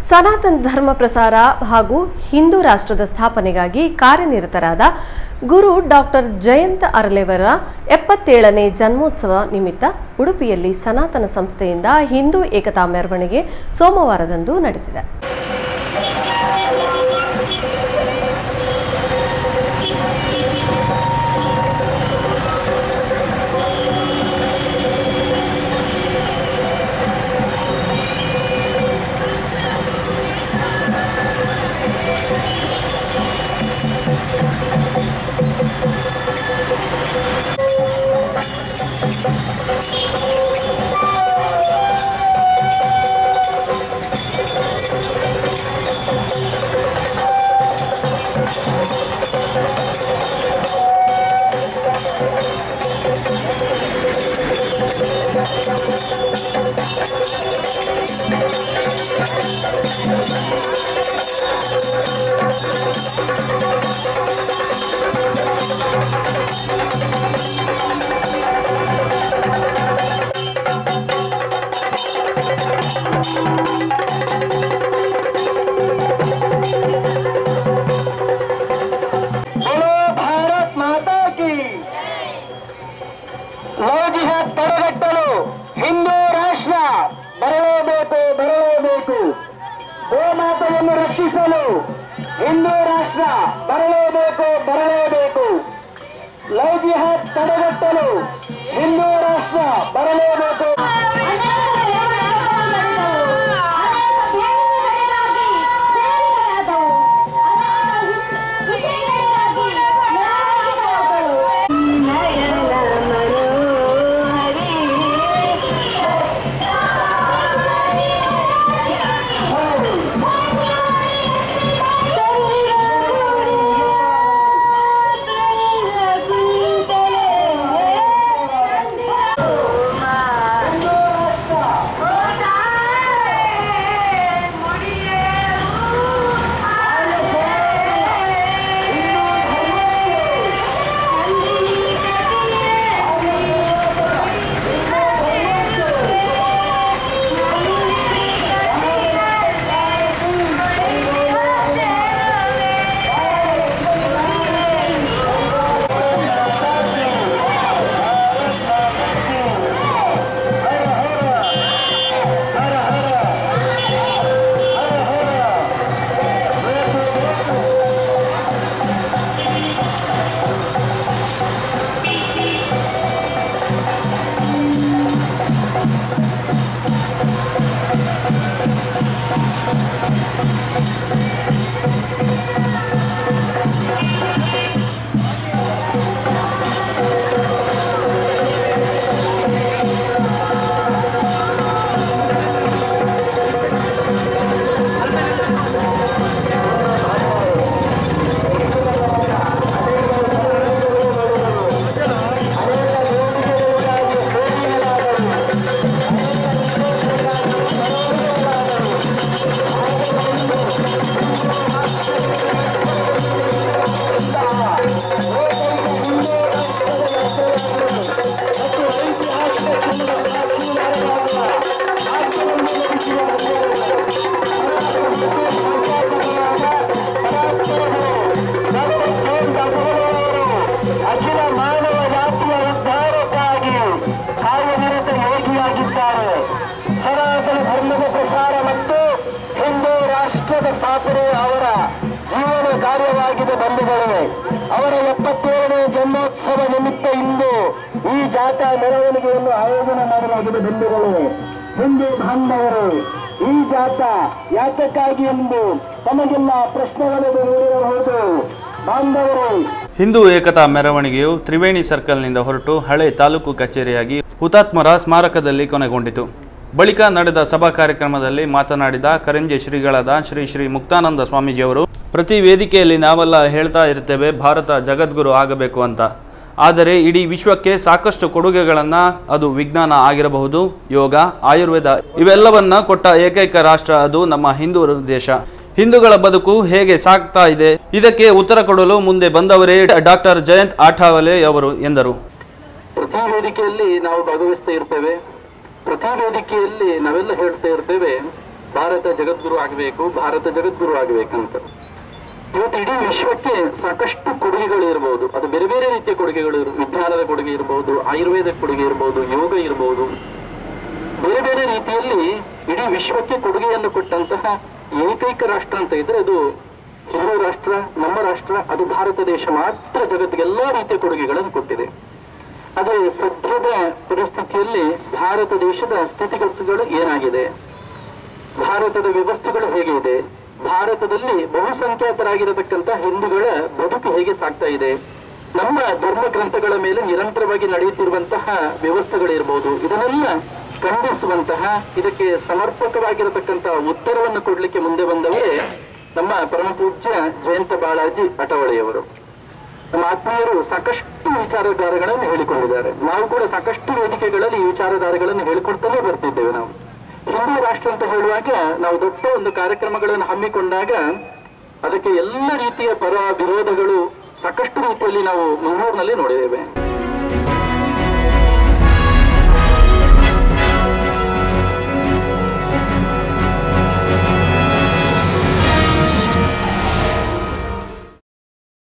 ಸನಾತನ ಧರ್ಮ ಪ್ರಸಾರ ಹಾಗೂ ಹಿಂದೂ ರಾಷ್ಟ್ರದ ಸ್ಥಾಪನೆಗಾಗಿ ಕಾರ್ಯನಿರತರಾದ ಗುರು ಡಾಕ್ಟರ್ ಜಯಂತ ಅರಳೆವರ ಎಪ್ಪತ್ತೇಳನೇ ಜನ್ಮೋತ್ಸವ ನಿಮಿತ್ತ ಉಡುಪಿಯಲ್ಲಿ ಸನಾತನ ಸಂಸ್ಥೆಯಿಂದ ಹಿಂದೂ ಏಕತಾ ಮೆರವಣಿಗೆ ಸೋಮವಾರದಂದು ನಡೆದಿದೆ बोलो भारत माता की ಲವ್ ಜಿಹಾದ್ ತಡೆಗಟ್ಟಲು ಹಿಂದೂ ರಾಷ್ಟ್ರ ಬರಲೇಬೇಕು ಬರಲೇಬೇಕು ಗೋಮಾತೆಯನ್ನು ರಕ್ಷಿಸಲು ಹಿಂದೂ ರಾಷ್ಟ್ರ ಬರಲೇಬೇಕು ಬರಲೇಬೇಕು ಲವ್ ಜಿಹಾದ್ ತಡೆಗಟ್ಟಲು ಹಿಂದೂ ರಾಷ್ಟ್ರ ಬರಲೇಬೇಕು ಅಖಿಲ ಮಾನವ ಜಾತಿಯ ಉದ್ಧಾರಕ್ಕಾಗಿ ಕಾರ್ಯನಿರತ ಯೋಗಿಯಾಗಿದ್ದಾರೆ ಸನಾತನ ಧರ್ಮದ ಪ್ರಸಾರ ಮತ್ತು ಹಿಂದೂ ರಾಷ್ಟ್ರದ ಸ್ಥಾಪನೆ ಅವರ ಜೀವನ ಕಾರ್ಯವಾಗಿದೆ ಬಂಧುಗಳೇ ಅವರ ಎಪ್ಪತ್ತೇಳನೇ ಜನ್ಮೋತ್ಸವ ನಿಮಿತ್ತ ಇಂದು ಈ ಜಾಥಾ ಮೆರವಣಿಗೆಯನ್ನು ಆಯೋಜನೆ ಮಾಡಲಾಗಿದೆ ಬಂಧುಗಳೇ ಹಿಂದೂ ಬಾಂಧವರು ಈ ಜಾಥಾ ಯಾತಕ್ಕಾಗಿ ಎಂದು ತಮಗೆಲ್ಲ ಪ್ರಶ್ನೆಗಳನ್ನು ಮೂಡಿರಬಹುದು ಬಾಂಧವರು ಹಿಂದೂ ಏಕತಾ ಮೆರವಣಿಗೆಯು ತ್ರಿವೇಣಿ ಸರ್ಕಲ್ನಿಂದ ಹೊರಟು ಹಳೆ ತಾಲೂಕು ಕಚೇರಿಯಾಗಿ ಹುತಾತ್ಮರ ಸ್ಮಾರಕದಲ್ಲಿ ಕೊನೆಗೊಂಡಿತು ಬಳಿಕ ನಡೆದ ಸಭಾ ಕಾರ್ಯಕ್ರಮದಲ್ಲಿ ಮಾತನಾಡಿದ ಕರಂಜೆ ಶ್ರೀಗಳಾದ ಶ್ರೀ ಶ್ರೀ ಮುಕ್ತಾನಂದ ಸ್ವಾಮೀಜಿಯವರು ಪ್ರತಿ ವೇದಿಕೆಯಲ್ಲಿ ನಾವೆಲ್ಲ ಹೇಳ್ತಾ ಇರ್ತೇವೆ ಭಾರತ ಜಗದ್ಗುರು ಆಗಬೇಕು ಅಂತ ಆದರೆ ಇಡೀ ವಿಶ್ವಕ್ಕೆ ಸಾಕಷ್ಟು ಕೊಡುಗೆಗಳನ್ನು ಅದು ವಿಜ್ಞಾನ ಆಗಿರಬಹುದು ಯೋಗ ಆಯುರ್ವೇದ ಇವೆಲ್ಲವನ್ನ ಕೊಟ್ಟ ಏಕೈಕ ರಾಷ್ಟ್ರ ಅದು ನಮ್ಮ ಹಿಂದೂ ದೇಶ ಹಿಂದೂಗಳ ಬದುಕು ಹೇಗೆ ಸಾಗ್ತಾ ಇದೆ ಇದಕ್ಕೆ ಉತ್ತರ ಕೊಡಲು ಮುಂದೆ ಬಂದವರೇ ಡಾಕ್ಟರ್ ಜಯಂತ್ ಆಠಾವಲೆ ಅವರು ಎಂದರು ಪ್ರತಿ ವೇದಿಕೆಯಲ್ಲಿ ನಾವು ಭಾಗವಹಿಸ್ತಾ ಇರ್ತೇವೆ ಪ್ರತಿ ವೇದಿಕೆಯಲ್ಲಿ ನಾವೆಲ್ಲ ಹೇಳ್ತಾ ಇರ್ತೇವೆ ಭಾರತ ಜಗದ್ಗುರು ಆಗಬೇಕು ಭಾರತ ಜಗದ್ಗುರು ಆಗಬೇಕಂತ ಇವತ್ತು ಇಡೀ ವಿಶ್ವಕ್ಕೆ ಸಾಕಷ್ಟು ಕೊಡುಗೆಗಳು ಇರಬಹುದು ಅದು ಬೇರೆ ಬೇರೆ ರೀತಿಯ ಕೊಡುಗೆಗಳು ಇರು- ವಿಜ್ಞಾನದ ಕೊಡುಗೆ ಇರಬಹುದು ಆಯುರ್ವೇದ ಕೊಡುಗೆ ಇರಬಹುದು ಯೋಗ ಇರಬಹುದು ಬೇರೆ ಬೇರೆ ರೀತಿಯಲ್ಲಿ ಇಡೀ ವಿಶ್ವಕ್ಕೆ ಕೊಡುಗೆಯನ್ನು ಕೊಟ್ಟಂತಹ ಏಕೈಕ ರಾಷ್ಟ್ರ ಅಂತ ಇದ್ರೆ ಅದು ಹಿಂದೂ ರಾಷ್ಟ್ರ ನಮ್ಮ ರಾಷ್ಟ್ರ ಅದು ಭಾರತ ದೇಶ ಮಾತ್ರ ಜಗತ್ತಿಗೆ ಎಲ್ಲಾ ರೀತಿಯ ಕೊಡುಗೆಗಳನ್ನು ಕೊಟ್ಟಿದೆ ಆದರೆ ಸದ್ಯದ ಪರಿಸ್ಥಿತಿಯಲ್ಲಿ ಭಾರತ ದೇಶದ ಸ್ಥಿತಿಗತಿಗಳು ಏನಾಗಿದೆ ಭಾರತದ ವ್ಯವಸ್ಥೆಗಳು ಹೇಗೆ ಇದೆ ಭಾರತದಲ್ಲಿ ಬಹುಸಂಖ್ಯಾತರಾಗಿರತಕ್ಕಂತ ಹಿಂದೂಗಳ ಬದುಕು ಹೇಗೆ ಸಾಗ್ತಾ ಇದೆ ನಮ್ಮ ಧರ್ಮ ಗ್ರಂಥಗಳ ಮೇಲೆ ನಿರಂತರವಾಗಿ ನಡೆಯುತ್ತಿರುವಂತಹ ವ್ಯವಸ್ಥೆಗಳಿರ್ಬೋದು ಇದನ್ನೆಲ್ಲ ಖಂಡಿಸುವಂತಹ ಇದಕ್ಕೆ ಸಮರ್ಪಕವಾಗಿರತಕ್ಕಂತಹ ಉತ್ತರವನ್ನು ಕೊಡ್ಲಿಕ್ಕೆ ಮುಂದೆ ಬಂದವರೇ ನಮ್ಮ ಪರಮ ಪೂಜ್ಯ ಜಯಂತ ಬಾಳಾಜಿ ಅಟವಳೆಯವರು ನಮ್ಮ ಆತ್ಮೀಯರು ಸಾಕಷ್ಟು ವಿಚಾರಧಾರೆಗಳನ್ನು ಹೇಳಿಕೊಂಡಿದ್ದಾರೆ ನಾವು ಕೂಡ ಸಾಕಷ್ಟು ವೇದಿಕೆಗಳಲ್ಲಿ ಈ ವಿಚಾರಧಾರೆಗಳನ್ನು ಹೇಳಿಕೊಡ್ತಾನೆ ಬರ್ತಿದ್ದೇವೆ ನಾವು ಹಿಂದೂ ರಾಷ್ಟ್ರ ಅಂತ ಹೇಳುವಾಗ ನಾವು ದೊಡ್ಡ ಒಂದು ಕಾರ್ಯಕ್ರಮಗಳನ್ನು ಹಮ್ಮಿಕೊಂಡಾಗ ಅದಕ್ಕೆ ಎಲ್ಲ ರೀತಿಯ ಪರ ವಿರೋಧಗಳು ಸಾಕಷ್ಟು ರೀತಿಯಲ್ಲಿ ನಾವು ಮಂಗಳೂರಿನಲ್ಲಿ ನೋಡಿದ್ದೇವೆ